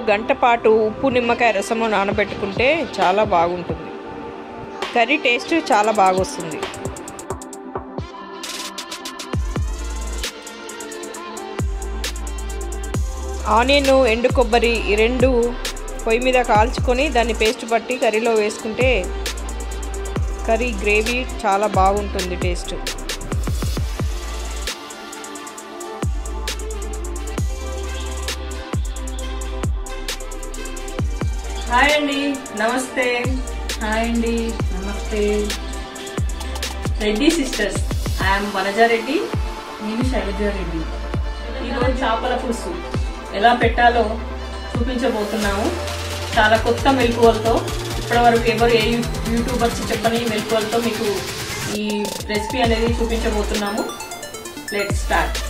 గంట పాటు ఉప్పు నిమ్మకాయ రసము నానబెట్టుకుంటే చాలా బాగుంటుంది కర్రీ టేస్ట్ చాలా బాగా వస్తుంది ఆనియన్ ఎండు కొబ్బరి ఈ రెండు పొయ్యి మీద కాల్చుకొని దాన్ని పేస్ట్ పట్టి కర్రీలో వేసుకుంటే కర్రీ గ్రేవీ చాలా బాగుంటుంది టేస్ట్ హాయ్ అండి నమస్తే హాయ్ అండి నమస్తే రెడ్డి సిస్టర్స్ ఐఎమ్ వనజారెడ్డి నేను శైలజ రెడ్డి ఈరోజు చేపల పులుసు ఎలా పెట్టాలో చూపించబోతున్నాము చాలా కొత్త మెలకువలతో ఇప్పటివరకు ఎవరు ఏ యూ- యూట్యూబర్స్ చెప్పని మెలకువలతో మీకు ఈ రెసిపీ అనేది చూపించబోతున్నాము లెట్ స్టార్ట్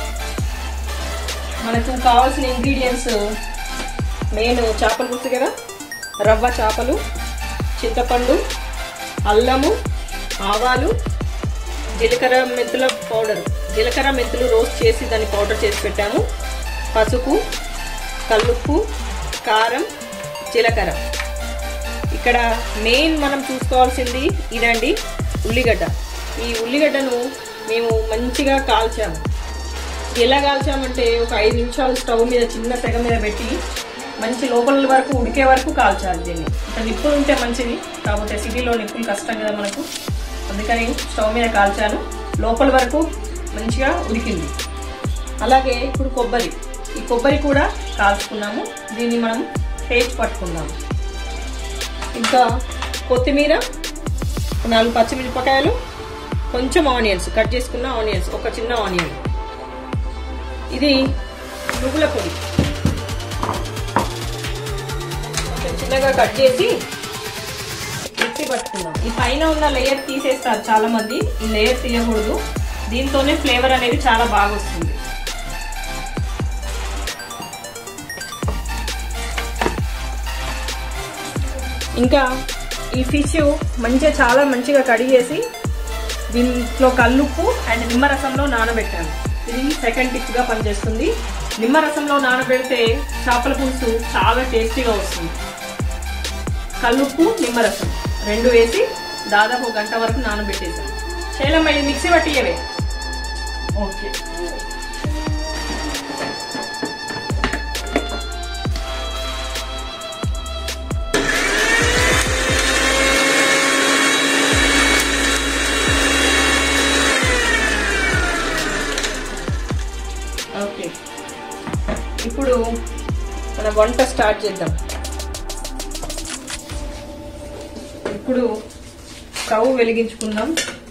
మనకు కావాల్సిన ఇంగ్రీడియంట్స్ మెయిన్ చేపల పులుసు కదా రవ్వ చేపలు చింతపండు అల్లము ఆవాలు జీలకర్ర మెంతుల పౌడర్ జీలకర్ర మెంతులు రోస్ట్ చేసి దాన్ని పౌడర్ చేసి పెట్టాము పసుపు కల్లుప్పు కారం జీలకర్ర ఇక్కడ మెయిన్ మనం చూసుకోవాల్సింది ఇదండి ఉల్లిగడ్డ ఈ ఉల్లిగడ్డను మేము మంచిగా కాల్చాము ఎలా కాల్చామంటే ఒక ఐదు నిమిషాలు స్టవ్ మీద చిన్న సెగ మీద పెట్టి మంచి లోపల వరకు ఉడికే వరకు కాల్చాలి దీన్ని ఇంకా నిప్పులు ఉంటే మంచిది కాకపోతే సిటీలో నిప్పులు కష్టం కదా మనకు అందుకని స్టవ్ మీద కాల్చాను లోపల వరకు మంచిగా ఉడికింది అలాగే ఇప్పుడు కొబ్బరి ఈ కొబ్బరి కూడా కాల్చుకున్నాము దీన్ని మనం పేస్ట్ పట్టుకుందాము ఇంకా కొత్తిమీర నాలుగు పచ్చిమిరపకాయలు కొంచెం ఆనియన్స్ కట్ చేసుకున్న ఆనియన్స్ ఒక చిన్న ఆనియన్ ఇది నువ్వుల పొడి కొంచెం చిన్నగా కట్ చేసి మిక్సీ పట్టుకుందాం ఈ పైన ఉన్న లేయర్ తీసేస్తారు చాలా మంది ఈ లేయర్ తీయకూడదు దీంతోనే ఫ్లేవర్ అనేది చాలా బాగా వస్తుంది ఇంకా ఈ ఫిష్ మంచిగా చాలా మంచిగా కడిగేసి దీంట్లో కల్లుప్పు అండ్ నిమ్మరసంలో నానబెట్టాను ఇది సెకండ్ టిప్ గా పనిచేస్తుంది నిమ్మరసంలో నానబెడితే చేపల పులుసు చాలా టేస్టీగా వస్తుంది కల్లుప్పు నిమ్మరసం రెండు వేసి దాదాపు ఒక గంట వరకు నానబెట్టేసాను శైలమ్మ ఇది మిక్సీ పట్టియవే ఓకే ఓకే ఇప్పుడు మన వంట స్టార్ట్ చేద్దాం ఇప్పుడు స్టవ్ వెలిగించుకుందాం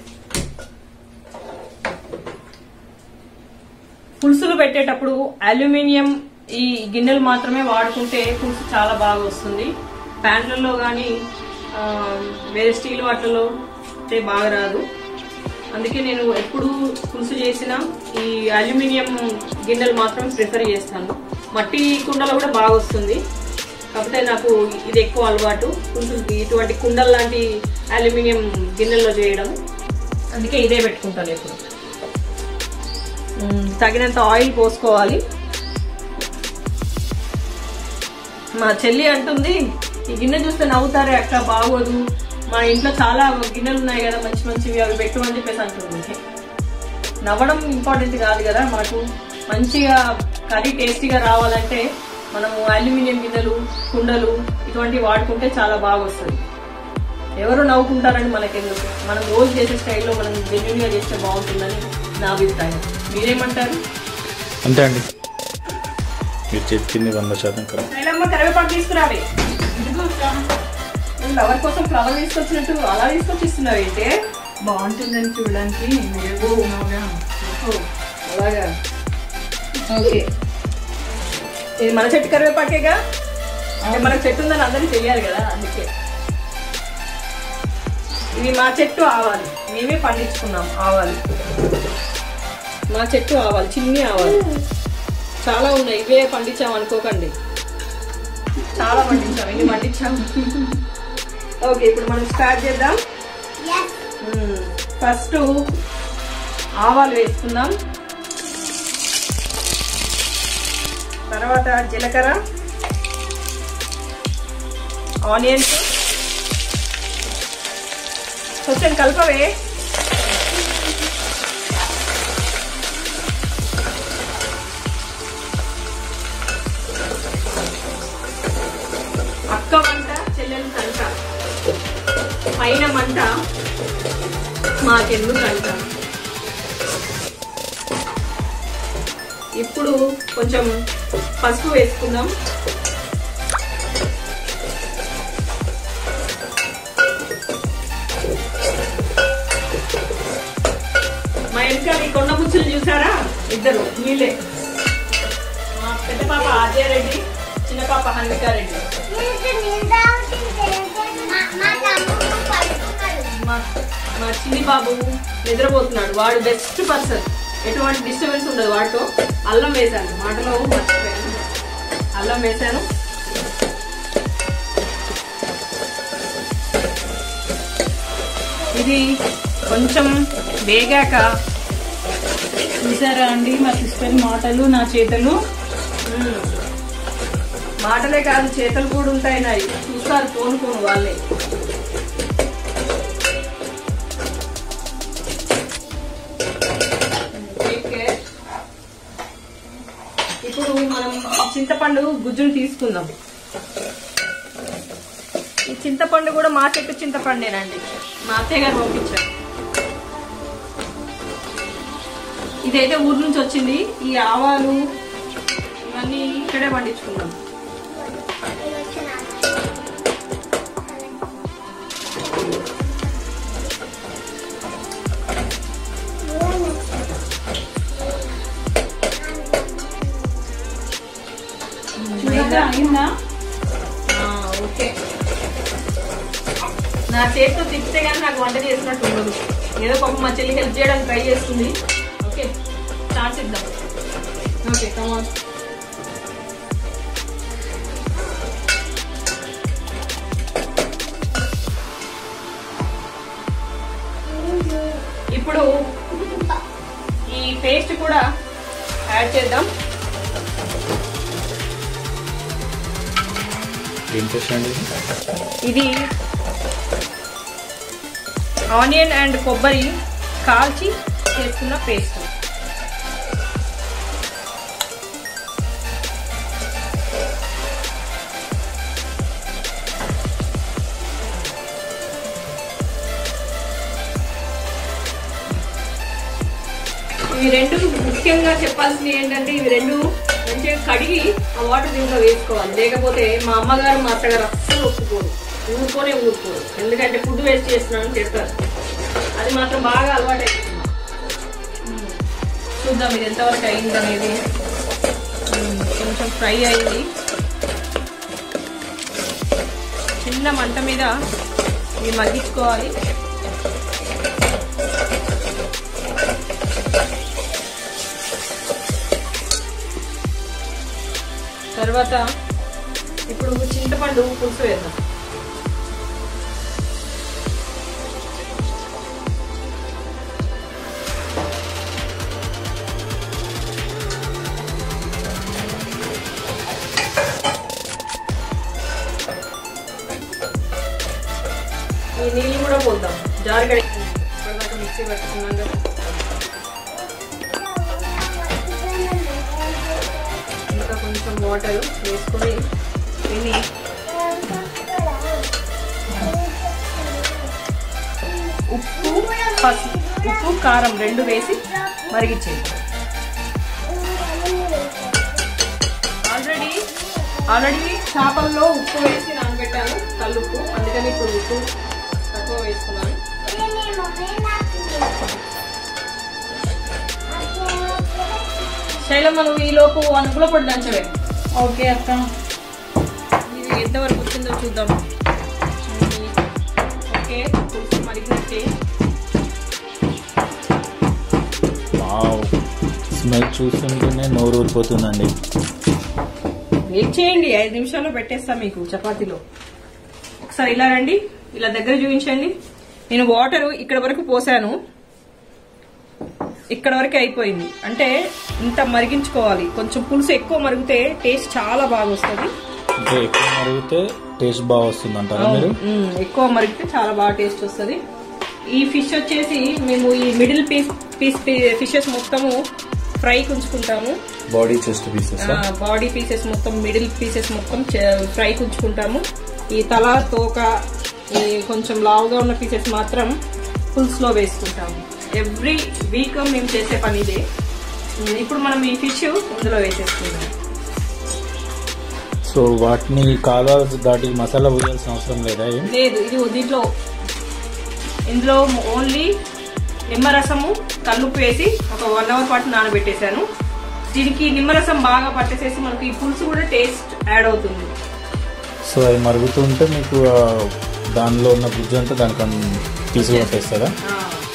పులుసులు పెట్టేటప్పుడు అల్యూమినియం ఈ గిన్నెలు మాత్రమే వాడుకుంటే పులుసు చాలా బాగా వస్తుంది ప్యాన్లలో కానీ వేరే స్టీల్ వాటిలో అయితే బాగా రాదు అందుకే నేను ఎప్పుడు పులుసు చేసిన ఈ అల్యూమినియం గిన్నెలు మాత్రం ప్రిఫర్ చేస్తాను మట్టి కుండలో కూడా బాగా వస్తుంది కాకపోతే నాకు ఇది ఎక్కువ అలవాటు పులుసు ఇటువంటి కుండలు లాంటి అల్యూమినియం గిన్నెల్లో చేయడం అందుకే ఇదే పెట్టుకుంటాను ఎప్పుడు మ్, తగినంత ఆయిల్ పోసుకోవాలి మా చెల్లి అంటుంది ఈ గిన్నె చూస్తే నవ్వుతారే అక్క బాగోదు మా ఇంట్లో చాలా గిన్నెలు ఉన్నాయి కదా మంచి మంచివి అవి పెట్టు అని చెప్పేసి అంటుంది నవ్వడం ఇంపార్టెంట్ కాదు కదా మనకు మంచిగా కర్రీ టేస్టీగా రావాలంటే మనము అల్యూమినియం గిన్నెలు కుండలు ఇటువంటివి వాడుకుంటే చాలా బాగా వస్తుంది ఎవరు నవ్వుకుంటారని మనకెందుకు మనం రోజు చేసే స్టైల్లో మనం జెన్యున్గా చేస్తే బాగుంటుందని నా అభిప్రాయం మీరేమంటారు అంతే అండి మీరు చెప్పింది వంద శాతం కరెక్ట్ శైలమ్మ కరివేపాకు తీసుకురావే నువ్వు లవర్ కోసం ఫ్లవర్ తీసుకొచ్చినట్టు అలా తీసుకొచ్చి ఇస్తున్నావు ఏంటే బాగుంటుందని చూడడానికి వేగుతున్నావుగా. ఓ, అలాగా ఓకే ఇది మన చెట్టు కరివేపాకేగా అంటే మన చెట్టు ఉందని అందరికీ తెలియాలి కదా అందుకే ఇవి మా చెట్టు ఆవాలి మేమే పండించుకున్నాం ఆవాలి మా చెట్టు ఆవాలి చిన్ని ఆవాలి చాలా ఉన్నాయి ఇవే పండించాం అనుకోకండి చాలా పండించాం ఇన్ని పండించాం ఓకే ఇప్పుడు మనం స్టార్ట్ చేద్దాం ఫస్ట్ ఆవాలు వేసుకుందాం తర్వాత జీలకర్ర ఆనియన్స్ కొంచెం కలపవే అక్క వంట చెల్లెలు కంట పైన మంట మాకెందుకు అంట ఇప్పుడు కొంచెం పసుపు వేసుకుందాం మా వెనకాల ఈ కొండ ముచ్చులు చూసారా ఇద్దరు వీళ్ళే మా పెద్ద పాప ఆద్యారెడ్డి చిన్న పాప హన్వికారెడ్డి మా మా చిన్ని బాబు నిద్రపోతున్నాడు వాడు బెస్ట్ పర్సన్ ఎటువంటి డిస్టర్బెన్స్ ఉండదు వాడితో అల్లం వేశాను మాటలో మర్చిపోయాను అల్లం వేశాను ఇది కొంచెం వేగాక చూసారా అండి మా సిస్టర్ మాటలు నా చేతలు మ్మ్. మాటలే కాదు చేతలు కూడా ఉంటాయి నాయి చూస్తారు ఫోన్ ఫోన్ వాళ్ళే Take care. ఇప్పుడు మనం ఈ చింతపండు గుజ్జును తీసుకుందాం ఈ చింతపండు కూడా మా చెట్టు చింతపండేనండి మా అత్తయ్య గారు పంపించారు ఇదైతే ఊరు నుంచి వచ్చింది ఈ ఆవాలు ఇవన్నీ ఇక్కడే పండించుకున్నాం చూసారా అయిందా ఆ, ఓకే నా చేతితో తిప్పితే కానీ నాకు వంట చేసినట్టు ఉండదు ఏదో పాప మా చెల్లి హెల్ప్ చేయడానికి ట్రై చేస్తుంది ఓకే ఛాన్స్ ఇద్దాం ఓకే కమాన్ ఇప్పుడు ఈ పేస్ట్ కూడా యాడ్ చేద్దాం ఏం టేస్ట్ అండి ఇది? ఇది ఆనియన్ అండ్ కొబ్బరి కాల్చి చేసుకున్న పేస్ట్ ఇవి రెండు ముఖ్యంగా చెప్పాల్సింది ఏంటంటే ఇవి రెండు మంచిగా కడిగి ఆ వాటర్ దీంట్లో వేసుకోవాలి లేకపోతే మా అమ్మగారు మా అత్తగారు అస్సలు ఒప్పుకోరు ఊరుకోనే ఊరుకోరు ఎందుకంటే ఫుడ్ వేస్ట్ చేస్తున్నానని చెప్తారు అది మాత్రం బాగా అలవాటు అయిపోయింది చూద్దాం ఇది ఎంతవరకు అయింది అనేది ఉమ్, కొంచెం ఫ్రై అయింది చిన్న మంట మీద ఇవి మగ్గించుకోవాలి తర్వాత ఇప్పుడు చింతపండు పులుసు వేద్దాం ఈ నీళ్ళు కూడా పోద్దాం జారు కడిగి ఇప్పటిదాకా మిక్సీ పెట్టుకున్నాం కదా ఇంకా కొంచెం వాటర్ వేసుకొని దీన్ని ఉప్పు పసుపు ఉప్పు కారం రెండు వేసి మరిగించేది ఆల్రెడీ ఆల్రెడీ చేపల్లో ఉప్పు వేసి నానబెట్టాను కల్లుప్పు అందుకని ఇప్పుడు ఉప్పు తక్కువ వేసుకున్నాను శైలమ్మ నువ్వు ఈ లోపు అనుకుల పొడి దంచవే ఓకే అక్క ఇది ఎంతవరకు వచ్చిందో చూద్దాం ఓకే పులుసు మరిగినట్టే వావ్ స్మెల్ చూస్తుంటేనే నోరు ఊరిపోతుందండి వెయిట్ చేయండి ఐదు నిమిషాల్లో పెట్టేస్తా మీకు చపాతీలో ఒకసారి ఇలా రండి ఇలా దగ్గర చూపించండి నేను వాటర్ ఇక్కడ వరకు పోసాను ఇక్కడ వరకు అయిపోయింది అంటే ఇంత మరిగించుకోవాలి కొంచెం పులుసు ఎక్కువ మరిగితే టేస్ట్ చాలా బాగా వస్తుంది ఇంకా ఎక్కువ మరిగితే టేస్ట్ బాగా వస్తుంది అంటారా మీరు మ్మ్. ఎక్కువ మరిగితే చాలా బాగా టేస్ట్ వస్తుంది ఈ ఫిష్ వచ్చేసి మేము ఈ మిడిల్ పీస్ పీస్ ఫిషెస్ మొత్తము ఫ్రై ఉంచుకుంటాము body chest pieces body pieces మొత్తం మిడిల్ పీసెస్ మొత్తం ఫ్రై ఉంచుకుంటాము ఈ తల తోక ఈ కొంచెం లావుగా ఉన్న పీసెస్ మాత్రం పులుసులో వేసుకుంటాము ఎవ్రీ వీక్ మేము చేసే పని ఇదే మ్మ్. ఇప్పుడు మనం ఈ ఫిష్ ఇందులో వేసేసుకుంటాం సో వాటిని కాలువ దాటి మసాలా పోయాల్సిన అవసరం లేదా ఏం లేదు ఇది దీంట్లో ఇందులో ఓన్లీ నిమ్మరసము కల్లుప్పు వేసి ఒక వన్ అవర్ పాటు నానబెట్టేశాను దీనికి నిమ్మరసం బాగా పట్టేసేసి మనకి ఈ పులుసు కూడా టేస్ట్ యాడ్ అవుతుంది సో అది మరుగుతుంటే మీకు ఆ దానిలో ఉన్న గుజ్జు అంతా దానికి తీసుకొట్టేస్తుందా ఆ.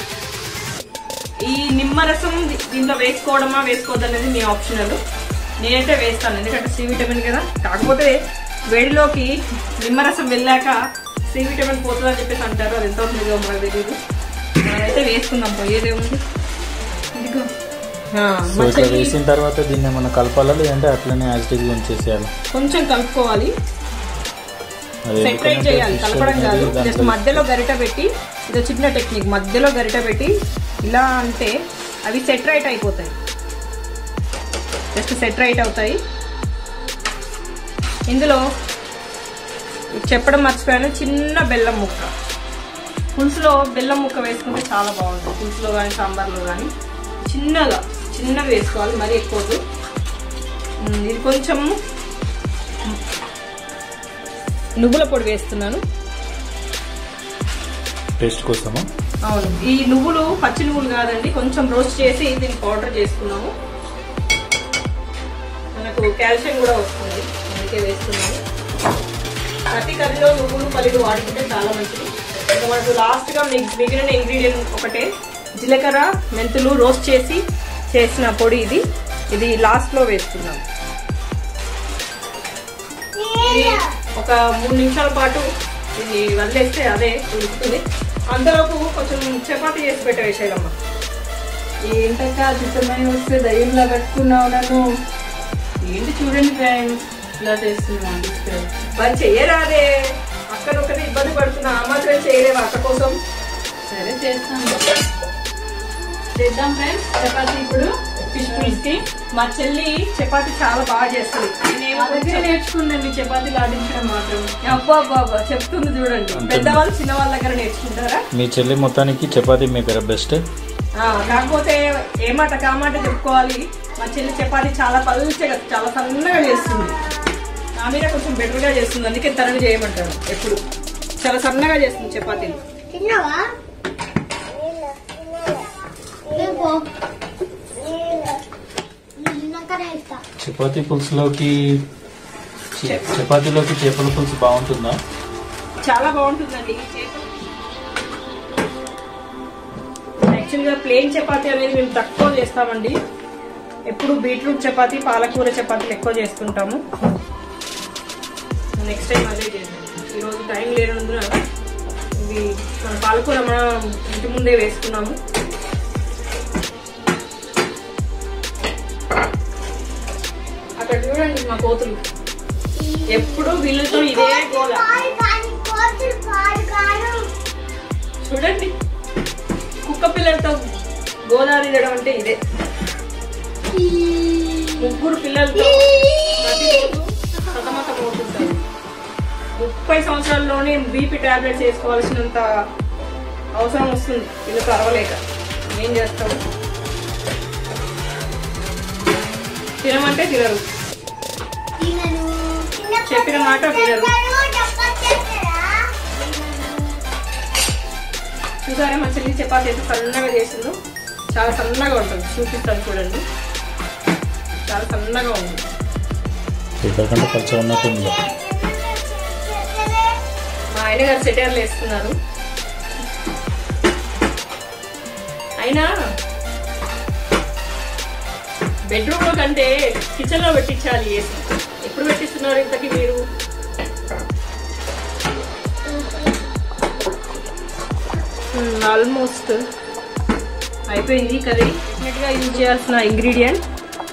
ఈ నిమ్మరసం దీ- దీంట్లో వేసుకోవడమా వేసుకోవద్దు అనేది మీ ఆప్షనల్ నేనైతే వేస్తాను ఎందుకంటే సి విటమిన్ కదా కాకపోతే వేడిలోకి నిమ్మరసం వెళ్ళాక సి విటమిన్ పోతుందని చెప్పేసి అంటారు అది ఎంత ఉంటుందో మనకు తెలియదు మనమైతే వేసుకుందాం పోయేదేముంది ఇదిగో ఆ, సో మా ఇట్లా చెల్లి వేసిన తర్వాత దీన్ని ఏమన్నా కలపాలా లేదంటే అట్లనే యాజ్ టీజ్ ఉంచేసేయాలి కొంచెం కలుపుకోవాలి అది సెపరేట్ ఎందుకంటే చేయాలి fish కలపడం అనేది కాదు జస్ట్ దాంట్లో మధ్యలో గరిట పెట్టి ఇది చిన్న టెక్నిక్ మధ్యలో గరిట పెట్టి ఇలా అంటే అవి సెట్ రైట్ అయిపోతాయి జస్ట్ సెట్ రైట్ అవుతాయి ఇందులో ఇది చెప్పడం మర్చిపోయాను చిన్న బెల్లం ముక్క పులుసులో బెల్లం ముక్క వేసుకుంటే చాలా బాగుంటుంది పులుసులో కానీ సాంబార్లో కానీ చిన్నగా చిన్నగా వేసుకోవాలి మరీ ఎక్కువ వద్దు. ఉమ్, ఇది కొంచెం నువ్వుల పొడి వేస్తున్నాను టేస్ట్ కోసము అవును ఈ నువ్వులు పచ్చి నువ్వులు కాదండి కొంచెం రోస్ట్ చేసి దీన్ని పౌడర్ చేసుకున్నాము మనకు కాల్షియం కూడా వస్తుంది అందుకే వేస్తున్నాము ప్రతి కర్రీలో నువ్వులు పల్లీలు వాడుకుంటే చాలా మంచిది ఇంకా మనకు లాస్ట్గా మిగ్- మిగిలిన ఇంగ్రీడియంట్ ఒకటే జీలకర్ర మెంతులు రోస్ట్ చేసి చేసిన పొడి ఇది ఇది లాస్ట్లో వేస్తున్నాం ఇది ఒక మూడు నిమిషాల పాటు ఇది వదిలేస్తే అదే ఉడుకుతుంది అంతలోపు కొంచెం చపాతీ చేసి పెట్టే శైలమ్మ ఏంటక్క చిత్తమై వస్తే దయ్యంలా కట్టుకున్నావు నన్ను ఏంటి చూడండి ఫ్రెండ్స్ ఇలా చేస్తున్నాను తీసుకెళ్ళి మరి చెయ్యరాదే అక్కడొక్కటి ఇబ్బంది పడుతున్నా ఆ మాత్రం చేయలేవు అక్క కోసం సరే చేస్తాను చేద్దాం ఫ్రెండ్స్ చపాతీ ఇప్పుడు ఫిష్ పులుసుకి మా చెల్లి చపాతీ చాలా బాగా చేస్తుంది నేనేమో మా దగ్గర నేర్చుకున్నాను మీ చపాతీలు ఆడించడం మాత్రం అబ్బా అబ్బా అబ్బా చెప్తుంది చూడండి అంతే. పెద్దవాళ్ళు చిన్న వాళ్ళ దగ్గర నేర్చుకుంటారా మీ చెల్లి మొత్తానికి చపాతీ మేకర్ బెస్ట్ ఆ, కాకపోతే ఏ మాట కామాట చెప్పుకోవాలి మా చెల్లి చపాతీ చాలా పల్చగా చాలా సన్నగా చేస్తుంది నా మీద కొంచెం బెటర్ గా చేస్తుంది అందుకే తనని చేయమంటారు ఎప్పుడు చాలా సన్నగా చేస్తుంది చపాతీలు తిన్నావా రేపు నిన్నకనే ఇస్తా చపాతీ పులుసులోకి చ- చపాతీలోకి చేపల పులుసు బాగుంటుందా చాలా బాగుంటుందండి యాక్చువల్గా ప్లేన్ చపాతీ అనేది మేము తక్కువ చేస్తామండి ఎప్పుడు బీట్రూట్ చపాతీ పాలకూర చపాతీలు ఎక్కువ చేస్తుంటాము నెక్స్ట్ టైం అదే చేద్దాం ఈరోజు టైం లేనందున ఇది మన పాలకూర మనం ఇంటి ముందే వేసుకున్నాము అక్కడ చూడండి మా కోతులు ఎప్పుడు వీళ్ళతో ఇదే గోల పాడు కాని కోతులు పాడు కాను చూడండి కుక్క పిల్లలతో గోదావరి తినడం అంటే ఇదే ముగ్గురు పిల్లలతో ప్రతిరోజు సతమతం అవుతుంటారు ముప్పై సంవత్సరాల్లోనే బీపీ టాబ్లెట్స్ వేసుకోవాల్సినంత అవసరం వస్తుంది వీళ్ళతో అరవలేక ఏం చేస్తాం తినమంటే తినరు తినను చెప్పిన మాట వినరు చూసారా మా చెల్లి చపాతి అయితే సన్నగా చేసిందో చాలా సన్నగా ఉంటుంది చూపిస్తాను చూడండి చాలా సన్నగా ఉంది ఇక్కడికంటే పచ్చ ఉన్నట్టుంది మా ఆయన గారు సెటర్లు వేస్తున్నారు అయినా బెడ్రూమ్ లో కంటే కిచెన్ లో పెట్టించాలి ఏసీ ఎప్పుడు పెట్టిస్తున్నారు ఇంతకి మీరు ఆల్మోస్ట్ అయిపోయింది కర్రీ డెఫినెట్గా యూజ్ చేయాల్సిన ఇంగ్రీడియంట్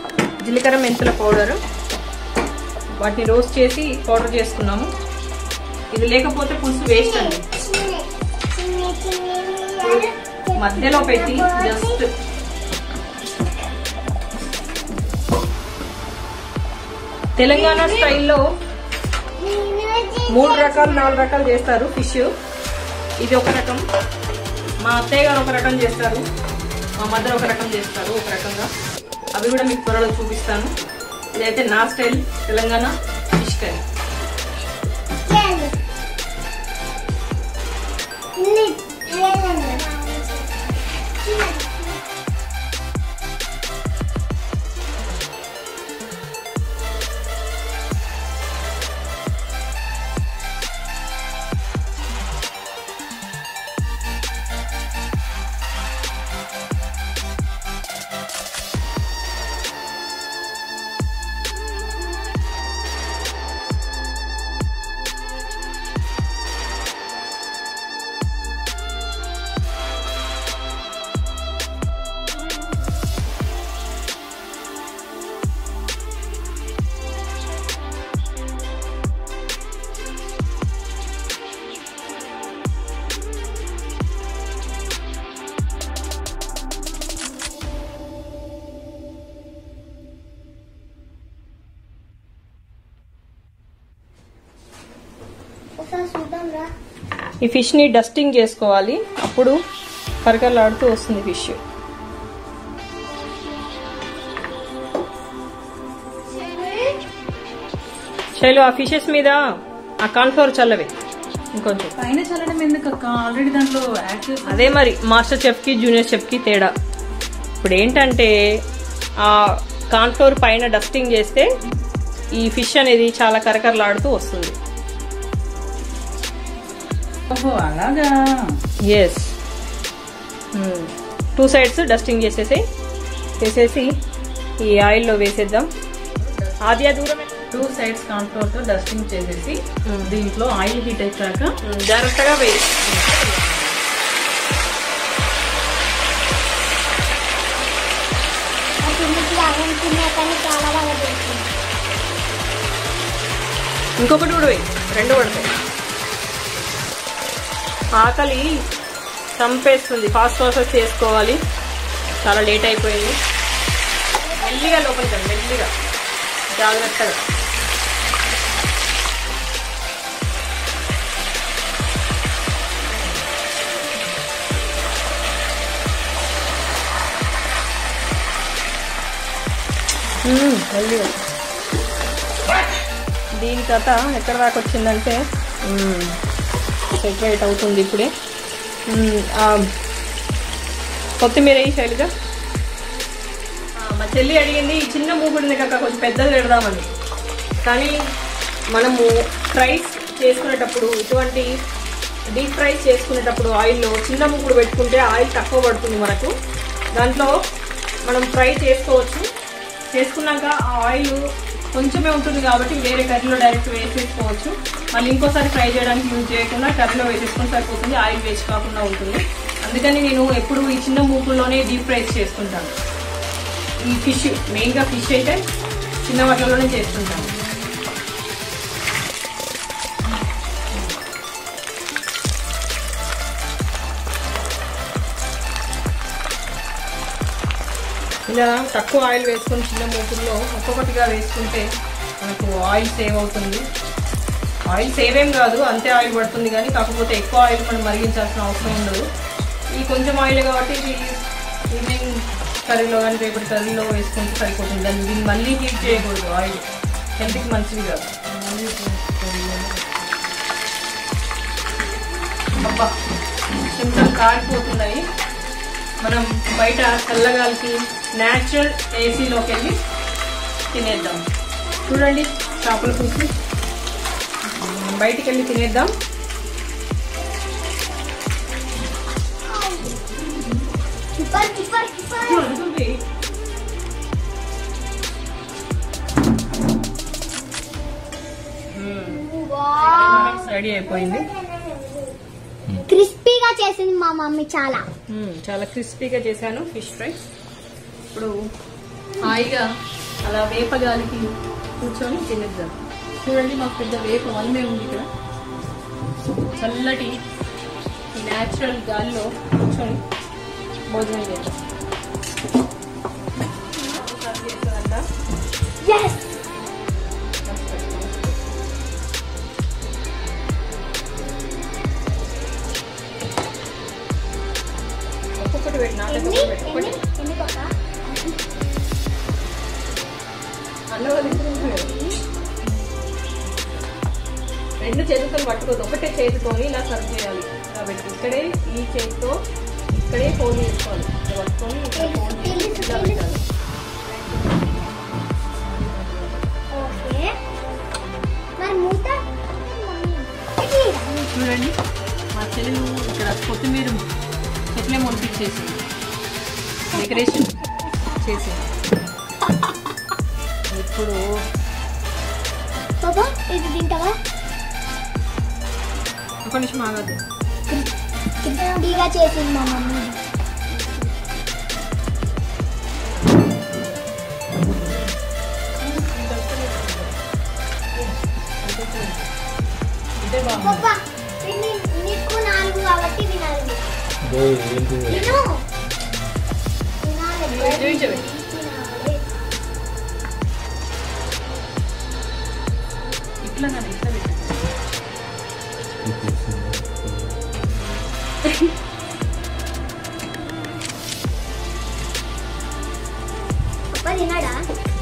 జీలకర్ర మెంతుల పౌడర్ వాటిని రోస్ట్ చేసి పౌడర్ చేసుకున్నాము ఇది లేకపోతే పులుసు వేస్ట్ అండి చిన్ని చిన్ని చిన్ని మధ్యలో పెట్టి జస్ట్ తెలంగాణ స్టైల్లో మూడు రకాలు నాలుగు రకాలు చేస్తారు ఫిష్ ఇది ఒక రకం మా అత్తయ్య గారు ఒక రకం చేస్తారు మా మదర్ ఒక రకం చేస్తారు ఒక రకంగా అవి కూడా మీకు త్వరలో చూపిస్తాను ఇదైతే నా స్టైల్ తెలంగాణ ఫిష్ కర్రీ ఒకసారి చూద్దాం రా ఈ ఫిష్ని డస్టింగ్ చేసుకోవాలి అప్పుడు కరకరలాడుతూ వస్తుంది ఫిష్ శైలు ఆ ఫిషెస్ మీద ఆ కార్న్ఫ్లవర్ చల్లవే ఇంకొంచెం పైన చల్లడం ఎందుకు అక్క ఆల్రెడీ దాంట్లో యాడ్ చేసి అదే మరి మాస్టర్ చెఫ్కి జూనియర్ చెఫ్కి తేడా ఇప్పుడు ఏంటంటే ఆ కార్న్ఫ్లవర్ పైన డస్టింగ్ చేస్తే ఈ ఫిష్ అనేది చాలా కరకరలాడుతూ వస్తుంది ఓహో అలాగా ఎస్ టూ సైడ్స్ డస్టింగ్ చేసేసి వేసేసి ఈ ఆయిల్లో వేసేద్దాం ఆది దూరమే టూ సైడ్స్ కాన్ఫ్లోర్ తో డస్టింగ్ చేసేసి దీంట్లో ఆయిల్ హీట్ అయ్యాక ఉమ్, జాగ్రత్తగా వేయి ఆ కిందకి అనుకున్నా కానీ చాలా బాగా తెలుస్తుంది ఇంకొకటి కూడా వేయి రెండు పడతాయి ఆకలి చంపేస్తుంది ఫాస్ట్ ఫాస్ట్ చేసుకోవాలి చాలా లేట్ అయిపోయింది మెల్లిగా లోపలికి రండి, మెల్లిగా జాగ్రత్తగా మ్మ్, మెల్లిగా దీని కథ ఎక్కడ దాకా వచ్చిందంటే సెపరేట్ అవుతుంది ఇప్పుడే మ్మ్, ఆ, కొత్తిమీర వేయి శైలజ ఆ, మా చెల్లి అడిగింది ఈ చిన్న మూగుడిని కాక కొంచెం పెద్దది పెడదామని కానీ మనము ఫ్రైస్ చేసుకునేటప్పుడు ఇటువంటి డీప్ ఫ్రైస్ చేసుకునేటప్పుడు ఆయిల్లో చిన్న ముగ్గుడు పెట్టుకుంటే ఆయిల్ తక్కువ పడుతుంది మనకు దాంట్లో మనం ఫ్రై చేసుకోవచ్చు చేసుకున్నాక ఆ ఆయిల్ కొంచెమే ఉంటుంది కాబట్టి వేరే కర్రీలో డైరెక్ట్ వేసేసుకోవచ్చు మళ్ళీ ఇంకోసారి ఫ్రై చేయడానికి యూజ్ చేయకుండా కర్రీలో వేసేసుకొని సరిపోతుంది ఆయిల్ వేస్ట్ కాకుండా ఉంటుంది అందుకని నేను ఎప్పుడు ఈ చిన్న మూకుల్లోనే డీప్ ఫ్రైస్ చేసుకుంటాను ఈ ఫిష్ మెయిన్గా ఫిష్ అయితే చిన్న వాటిలోనే చేస్తుంటాను ఇలా తక్కువ ఆయిల్ వేసుకొని చిన్న మూకుల్లో ఒక్కొక్కటిగా వేసుకుంటే మనకు ఆయిల్ సేవ్ అవుతుంది ఆయిల్ సేవ్ ఏం కాదు అంతే ఆయిల్ పడుతుంది కానీ కాకపోతే ఎక్కువ ఆయిల్ మనం మరిగించాల్సిన అవసరం ఉండదు ఈ కొంచెం ఆయిల్ కాబట్టి ఇది ఈవినింగ్ కర్రీలో కానీ రేపటి కర్రీలో వేసుకుంటే సరిపోతుంది దాన్ని దీన్ని మళ్ళీ హీట్ చేయకూడదు ఆయిల్ హెల్త్కి మంచిది కాదు అబ్బా చెమటలు కారిపోతున్నాయి మనం బయట చల్లగాలికి న్యాచురల్ ఏసీలోకి వెళ్ళి తినేద్దాం చూడండి చేపల పులుసు మనం బయటికి వెళ్ళి తినేద్దాం సూపర్ సూపర్ సూపర్ చూడండి. రెడీ అయిపోయింది క్రిస్పీగా చేసింది మా మమ్మీ చాలా మ్మ్, చాలా క్రిస్పీగా చేశాను ఫిష్ ఫ్రై ఇప్పుడు హాయిగా అలా వేపగాలికి కూర్చొని తినేద్దాం చూడండి మాకు పెద్ద వేప వల్లమే ఉంది ఇక్కడ చల్లటి న్యాచురల్ గాలిలో కూర్చొని భోజనం చేద్దాం సర్వ్ చేస్తుందంట. ఎస్ ఒక్కొక్కటి పెట్టినా ఎన్ని ఒక్కొక్కటి పెట్టు. ఎన్ని ఒకటి ఎన్ని పక్క అన్న వాళ్ళు ఇద్దరు ఉంటారు కదా. రెండు చేతులతో పట్టుకోదు ఒకటే చేతితోని ఇలా సర్వ్ చేయాలి కాబట్టి ఇక్కడే ఈ చేతితో ఇక్కడే ఫోన్ తీసుకోవాలి ఇలా పట్టుకొని ఇక్కడ ఫోన్ తీసి ఇలా పెట్టాలి ఓకే మరి మూత ఇది చూడండి మా చెల్లెలు ఇక్కడ కొత్తిమీర చెట్లే మొలిపించేసింది డెకరేషన్ చేసింది ఇప్పుడు బాబా ఇది తింటావా ఒక నిమిషం ఆగద్దు క్రిస్పీగా చేసింది మా మమ్మీ ఇదే బాగుంది బాబా ఇది నీకు నాలుగు కాబట్టి ఇది నాలుగు ఇదే ఏంటి తిను తినాలి ఇది చూపించవే. తినాలి ఇట్లా కానీ ఇట్లా పెట్టండి పప్ప తినాడా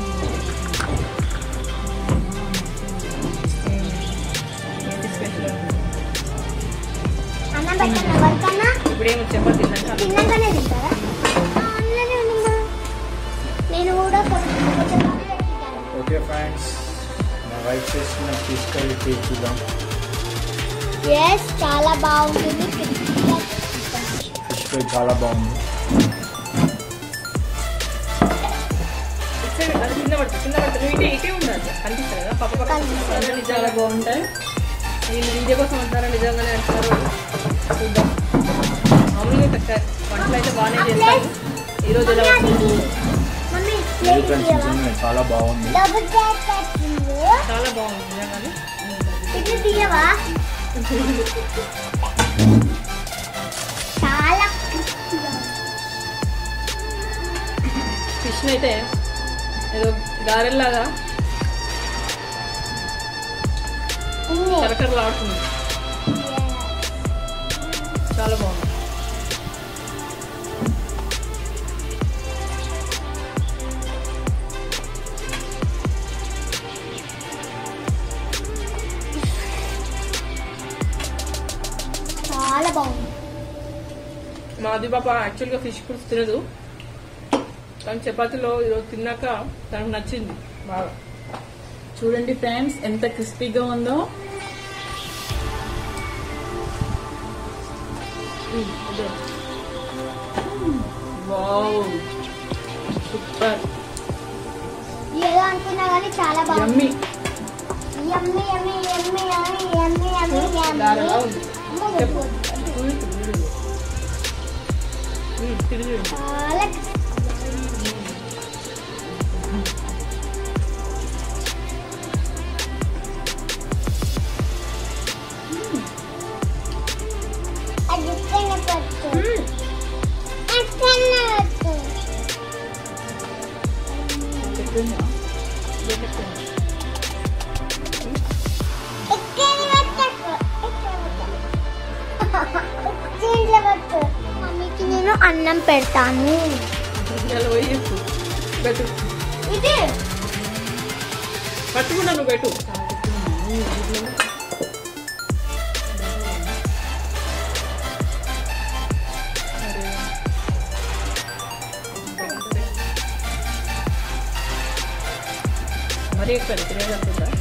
ఏంటి స్పెషల్ అన్నం పెట్టండి ఎవరికన్నా ఇప్పుడేమో చెప్పాలి తిన్నాక తిన్నాకనే తింటారా ఆ, అందులోనే ఉందమ్మా నేను కూడా కొంచెం కొంచెం పెట్టిస్తాను ఓకే ఫ్రెండ్స్ మా వైఫ్ చేసిన ఫిష్ కర్రీ టేస్ట్ చూద్దాం ఎస్ చాలా బాగుంటుంది క్రిస్పీగా ఫిష్ ఫ్రై చాలా బాగుంది ఇటు సైడ్ అది కింద పట్టు కింద పట్టు నువ్వు ఇటే ఇటే ఉండాలి కనిపిస్తుంది కదా పక్క పక్క కనిపిస్తుంది. నిజంగా చాలా బాగుంటాయి వీళ్ళు వీడియో కోసం అంటారా నిజంగానే అంటారు చూద్దాం మామూలుగా ఇక్కడ వంటలు అయితే బాగానే చేస్తాను ఈరోజు ఎలా మమ్మీ వచ్చింది? అది మమ్మీ లేదు ప్లేట్ ఫ్రెండ్స్ ఇయ్యవా? నిజంగానే చాలా బాగుంది డబుల్ గ్యాస్ పెట్టింది చాలా బాగుంది నిజంగానే ఇట్లు తీయవా చాలా క్రిస్పీగా ఫిష్ అయితే ఏదో గారెల్లాగా ఉంది కరకరలు ఆడుతుంది చాలా బాగుంది చాలా బాగుంది మాది పాప యాక్చువల్గా ఫిష్ పులుసు తినదు కానీ చపాతీలో ఈరోజు తిన్నాక తనకు నచ్చింది బాగా చూడండి ఫ్రెండ్స్ ఎంత క్రిస్పీగా ఉందో ఉమ్, అదే. వావ్ సూపర్ ఏదో అనుకున్నా కానీ చాలా బాగుంది yummy yummy yummy yummy yummy yummy yummy గారెలా యమ్మి ఉంది చెప్పు ఉమ్, తిరిగి. ఉమ్, తిరిగి. చాలా అది ఇక్కడనే పెట్టు అక్కడనే పెట్టు చెప్పిందా ఇక్కడ పెట్టకు దీంట్లో పెట్టు మమ్మీకి నేను అన్నం పెడతాను ఇలా పోయి చెప్పు పెట్టు ఇది పట్టుకున్నా నువ్వు పెట్టు మరీ ఎక్కువ తినేదంటుందా